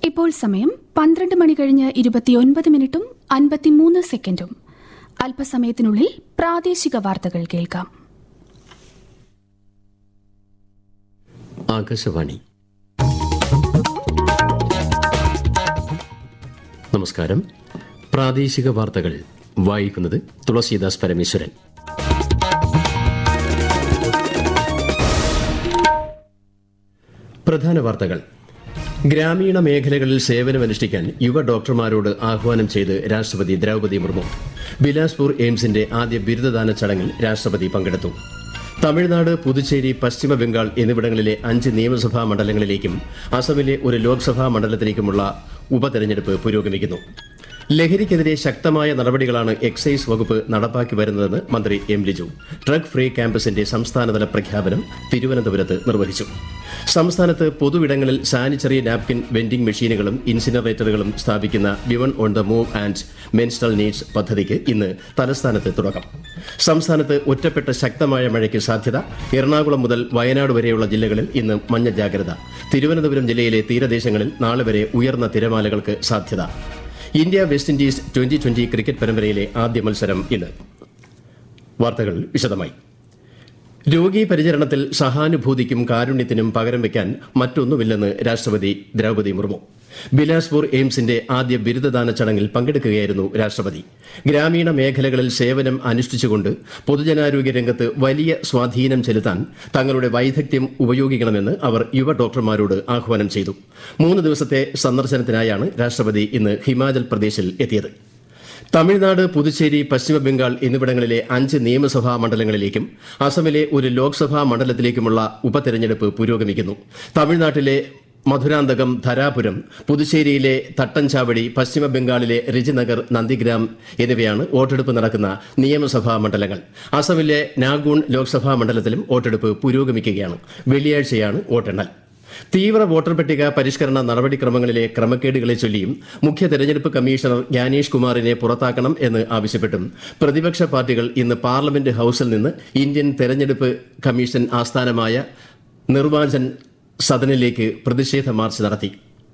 ഇപ്പോൾ സമയം പന്ത്രണ്ട് മണി കഴിഞ്ഞ് ഇരുപത്തിയൊൻപത് മിനിറ്റും അൻപത്തിമൂന്ന് സെക്കൻഡും അല്പസമയത്തിനുള്ളിൽ പ്രാദേശിക വാർത്തകൾ കേൾക്കാം ആകാശവാണി നമസ്കാരം പ്രാദേശിക വാർത്തകൾ വായിക്കുന്നത് തുളസീദാസ് പരമേശ്വരൻ പ്രധാന വാർത്തകൾ ഗ്രാമീണ മേഖലകളിൽ സേവനമനുഷ്ഠിക്കാൻ യുവ ഡോക്ടർമാരോട് ആഹ്വാനം ചെയ്ത് രാഷ്ട്രപതി ദ്രൌപതി മുർമു ബിലാസ്പൂർ എയിംസിന്റെ ആദ്യ ബിരുദദാന ചടങ്ങിൽ രാഷ്ട്രപതി പങ്കെടുത്തു തമിഴ്നാട് പുതുച്ചേരി പശ്ചിമ ബംഗാൾ എന്നിവിടങ്ങളിലെ അഞ്ച് നിയമസഭാ മണ്ഡലങ്ങളിലേക്കും അസമിലെ ഒരു ലോക്സഭാ മണ്ഡലത്തിലേക്കുമുള്ള ഉപതെരഞ്ഞെടുപ്പ് പുരോഗമിക്കുന്നു ലഹരിക്കെതിരെ ശക്തമായ നടപടികളാണ് എക്സൈസ് വകുപ്പ് നടപ്പാക്കി വരുന്നതെന്ന് മന്ത്രി എം ലിജു ഡ്രഗ് ഫ്രീ ക്യാമ്പസിന്റെ സംസ്ഥാനതല പ്രഖ്യാപനം തിരുവനന്തപുരത്ത് നിർവഹിച്ചു സംസ്ഥാനത്ത് പൊതുവിടങ്ങളിൽ സാനിറ്ററി നാപ്കിൻ വെൻഡിംഗ് മെഷീനുകളും ഇൻസിനറേറ്ററുകളും സ്ഥാപിക്കുന്ന women on the move and menstrual needs പദ്ധതിക്ക് ഇന്ന് തലസ്ഥാനത്ത് തുടക്കം സംസ്ഥാനത്ത് ഒറ്റപ്പെട്ട ശക്തമായ മഴയ്ക്ക് സാധ്യത എറണാകുളം മുതൽ വയനാട് വരെയുള്ള ജില്ലകളിൽ ഇന്ന് മഞ്ഞ ജാഗ്രത തിരുവനന്തപുരം ജില്ലയിലെ തീരദേശങ്ങളിൽ നാളെ വരെ ഉയർന്ന തിരമാലകൾക്ക് സാധ്യത India West Indies twenty twenty cricket പരമ്പരയിലെ ആദ്യ മത്സരം ഇന്ന് വാർത്തകൾ വിശദമായി രോഗീ പരിചരണത്തിൽ സഹാനുഭൂതിക്കും കാരുണ്യത്തിനും പകരം വയ്ക്കാൻ മറ്റൊന്നുമില്ലെന്ന് രാഷ്ട്രപതി ദ്രൌപതി മുർമു ബിലാസ്പൂർ എയിംസിന്റെ ആദ്യ ബിരുദദാന ചടങ്ങിൽ പങ്കെടുക്കുകയായിരുന്നു രാഷ്ട്രപതി ഗ്രാമീണ മേഖലകളിൽ സേവനം അനുഷ്ഠിച്ചുകൊണ്ട് പൊതുജനാരോഗ്യ രംഗത്ത് വലിയ സ്വാധീനം ചെലുത്താൻ തങ്ങളുടെ വൈദഗ്ധ്യം ഉപയോഗിക്കണമെന്ന് അവർ യുവ ഡോക്ടർമാരോട് ആഹ്വാനം ചെയ്തു മൂന്ന് ദിവസത്തെ സന്ദർശനത്തിനായാണ് രാഷ്ട്രപതി ഇന്ന് ഹിമാചൽ പ്രദേശിൽ എത്തിയത് തമിഴ്നാട് പുതുച്ചേരി പശ്ചിമബംഗാൾ എന്നിവിടങ്ങളിലെ അഞ്ച് നിയമസഭാ മണ്ഡലങ്ങളിലേക്കും അസമിലെ ഒരു ലോക്സഭാ മണ്ഡലത്തിലേക്കുമുള്ള ഉപതെരഞ്ഞെടുപ്പ് പുരോഗമിക്കുന്നു തമിഴ്നാട്ടിലെ മധുരാന്തകം ധരാപുരം പുതുച്ചേരിയിലെ തട്ടൻചാവടി പശ്ചിമബംഗാളിലെ രജിനഗർ നന്ദിഗ്രാം എന്നിവയാണ് വോട്ടെടുപ്പ് നടക്കുന്ന നിയമസഭാ മണ്ഡലങ്ങൾ അസമിലെ നാഗൂൺ ലോക്സഭാ മണ്ഡലത്തിലും വോട്ടെടുപ്പ് പുരോഗമിക്കുകയാണ് വെള്ളിയാഴ്ചയാണ് വോട്ടെണ്ണൽ തീവ്ര വോട്ടർ പട്ടിക പരിഷ്കരണ നടപടിക്രമങ്ങളിലെ ക്രമക്കേടുകളെ ചൊല്ലിയും മുഖ്യ തെരഞ്ഞെടുപ്പ് കമ്മീഷണർ ജ്ഞാനേഷ് കുമാറിനെ പുറത്താക്കണം എന്ന് ആവശ്യപ്പെട്ടും പ്രതിപക്ഷ പാർട്ടികൾ ഇന്ന് പാർലമെന്റ് ഹൌസിൽ നിന്ന് ഇന്ത്യൻ തെരഞ്ഞെടുപ്പ് കമ്മീഷൻ ആസ്ഥാനമായ നിർവാചൻ സദനിലേക്ക് പ്രതിഷേധ മാർച്ച് നടത്തി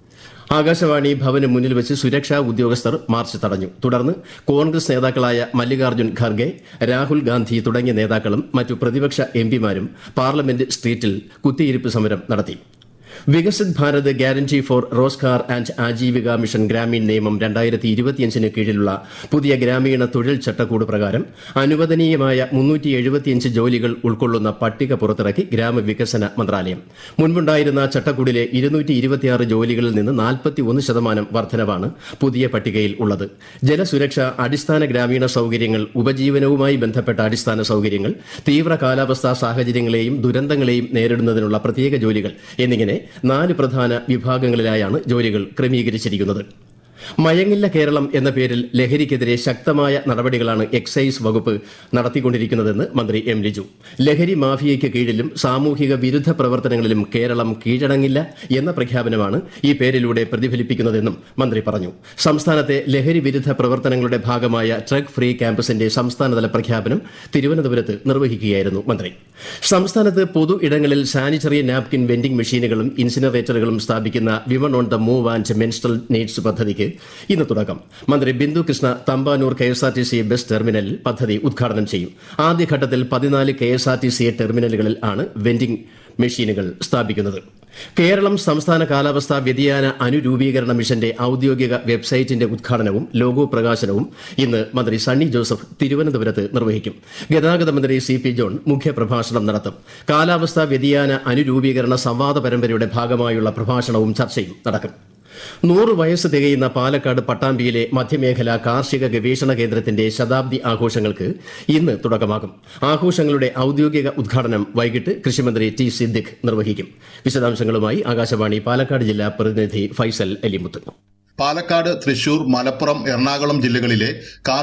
ആകാശവാണി ഭവന് മുന്നിൽ വെച്ച് സുരക്ഷാ ഉദ്യോഗസ്ഥർ മാർച്ച് തടഞ്ഞു തുടർന്ന് കോൺഗ്രസ് നേതാക്കളായ മല്ലികാർജ്ജുൻ ഖർഗെ രാഹുൽ ഗാന്ധി തുടങ്ങിയ നേതാക്കളും മറ്റു പ്രതിപക്ഷ എംപിമാരും പാർലമെന്റ് സ്ട്രീറ്റിൽ കുത്തിയിരിപ്പ് സമരം നടത്തി Viksit Bharat guarantee for Rozgar and Ajeevika mission Gramin നിയമം രണ്ടായിരത്തി ഇരുപത്തിയഞ്ചിന് കീഴിലുള്ള പുതിയ ഗ്രാമീണ തൊഴിൽ ചട്ടക്കൂട് പ്രകാരം അനുവദനീയമായ മുന്നൂറ്റി എഴുപത്തിയഞ്ച് ജോലികൾ ഉൾക്കൊള്ളുന്ന പട്ടിക പുറത്തിറക്കി ഗ്രാമവികസന മന്ത്രാലയം മുൻപുണ്ടായിരുന്ന ചട്ടക്കൂടിലെ ഇരുന്നൂറ്റി ഇരുപത്തിയാറ് ജോലികളിൽ നിന്ന് നാൽപ്പത്തി ഒന്ന് ശതമാനം വർധനവാണ് പുതിയ പട്ടികയിൽ ഉള്ളത് ജലസുരക്ഷ അടിസ്ഥാന ഗ്രാമീണ സൌകര്യങ്ങൾ ഉപജീവനവുമായി ബന്ധപ്പെട്ട അടിസ്ഥാന സൌകര്യങ്ങൾ തീവ്ര കാലാവസ്ഥാ സാഹചര്യങ്ങളെയും ദുരന്തങ്ങളെയും നേരിടുന്നതിനുള്ള പ്രത്യേക ജോലികൾ എന്നിങ്ങനെ നാല് പ്രധാന വിഭാഗങ്ങളിലായാണ് ജോലികൾ ക്രമീകരിച്ചിരിക്കുന്നത് മയങ്ങില്ല കേരളം എന്ന പേരിൽ ലഹരിക്കെതിരെ ശക്തമായ നടപടികളാണ് എക്സൈസ് വകുപ്പ് നടത്തിക്കൊണ്ടിരിക്കുന്നതെന്ന് മന്ത്രി എം ലിജു ലഹരി മാഫിയയ്ക്ക് കീഴിലും സാമൂഹിക വിരുദ്ധ പ്രവർത്തനങ്ങളിലും കേരളം കീഴടങ്ങില്ല എന്ന പ്രഖ്യാപനമാണ് ഈ പേരിലൂടെ പ്രതിഫലിപ്പിക്കുന്നതെന്നും മന്ത്രി പറഞ്ഞു സംസ്ഥാനത്തെ ലഹരി വിരുദ്ധ പ്രവർത്തനങ്ങളുടെ ഭാഗമായ ഡ്രഗ് ഫ്രീ ക്യാമ്പസിന്റെ സംസ്ഥാനതല പ്രഖ്യാപനം തിരുവനന്തപുരത്ത് നിർവഹിക്കുകയായിരുന്നു മന്ത്രി സംസ്ഥാനത്ത് പൊതു ഇടങ്ങളിൽ സാനിറ്ററി നാപ്കിൻ വെൻഡിംഗ് മെഷീനുകളും ഇൻസിനറേറ്ററുകളും സ്ഥാപിക്കുന്ന women on the move and menstrual needs പദ്ധതിക്ക് ഇന്ന് തുടക്കം മന്ത്രി Bindu Krishna Thampanoor K S R T C bus ടെർമിനലിൽ പദ്ധതി ഉദ്ഘാടനം ചെയ്യും ആദ്യഘട്ടത്തിൽ പതിനാല് K S R T C ടെർമിനലുകളിൽ ആണ് വെൻഡിംഗ് മെഷീനുകൾ സ്ഥാപിക്കുന്നത് കേരളം സംസ്ഥാന കാലാവസ്ഥാ വ്യതിയാന അനുരൂപീകരണ മിഷന്റെ ഔദ്യോഗിക വെബ്സൈറ്റിന്റെ ഉദ്ഘാടനവും ലോഗോ പ്രകാശനവും ഇന്ന് മന്ത്രി സണ്ണി ജോസഫ് തിരുവനന്തപുരത്ത് നിർവഹിക്കും ഗതാഗത മന്ത്രി സി പി ജോൺ മുഖ്യപ്രഭാഷണം നടത്തും കാലാവസ്ഥാ വ്യതിയാന അനുരൂപീകരണ സംവാദ പരമ്പരയുടെ ഭാഗമായുള്ള പ്രഭാഷണവും ചർച്ചയും നടക്കും നൂറ് വയസ്സ് തികയുന്ന പാലക്കാട് പട്ടാമ്പിയിലെ മധ്യമേഖല കാർഷിക ഗവേഷണ കേന്ദ്രത്തിന്റെ ശതാബ്ദി ആഘോഷങ്ങൾക്ക് ഇന്ന് തുടക്കമാകും ആഘോഷങ്ങളുടെ ഔദ്യോഗിക ഉദ്ഘാടനം വൈകിട്ട് കൃഷിമന്ത്രി ടി സിദ്ദിഖ് നിർവഹിക്കും വിശദാംശങ്ങളുമായി ആകാശവാണി പാലക്കാട് ജില്ലാ പ്രതിനിധി ഫൈസൽ അലിമുത്ത് പാലക്കാട് തൃശൂർ മലപ്പുറം എറണാകുളം ജില്ലകളിലെ